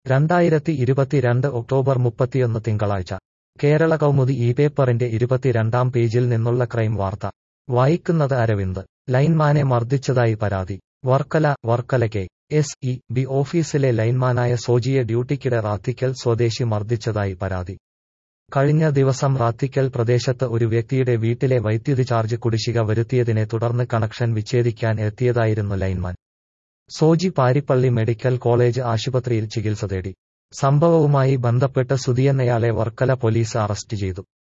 രണ്ടായിരത്തി ഇരുപത്തിരണ്ട് ഒക്ടോബർ മുപ്പത്തിയൊന്ന് തിങ്കളാഴ്ച കേരള കൗമുദി ഈ പേപ്പറിന്റെ ഇരുപത്തിരണ്ടാം പേജിൽ നിന്നുള്ള ക്രൈം വാർത്ത വായിക്കുന്നത് അരവിന്ദ് ലൈൻമാനെ മർദ്ദിച്ചതായി പരാതി Varkala Varkala K S E B ഓഫീസിലെ ലൈൻമാനായ സോജിയെ ഡ്യൂട്ടിക്കിടെ റാത്തിക്കൽ സ്വദേശി മർദ്ദിച്ചതായി പരാതി കഴിഞ്ഞ ദിവസം റാത്തിക്കൽ പ്രദേശത്ത് ഒരു വ്യക്തിയുടെ വീട്ടിലെ വൈദ്യുതി ചാർജ് കുടിശ്ശിക വരുത്തിയതിനെ തുടർന്ന് കണക്ഷൻ വിച്ഛേദിക്കാൻ എത്തിയതായിരുന്നു lineman Soji Parippally medical college ആശുപത്രിയിൽ ചികിത്സ തേടി സംഭവവുമായി ബന്ധപ്പെട്ട് സുധിയെന്നയാളെ വർക്കല പോലീസ് അറസ്റ്റ് ചെയ്തു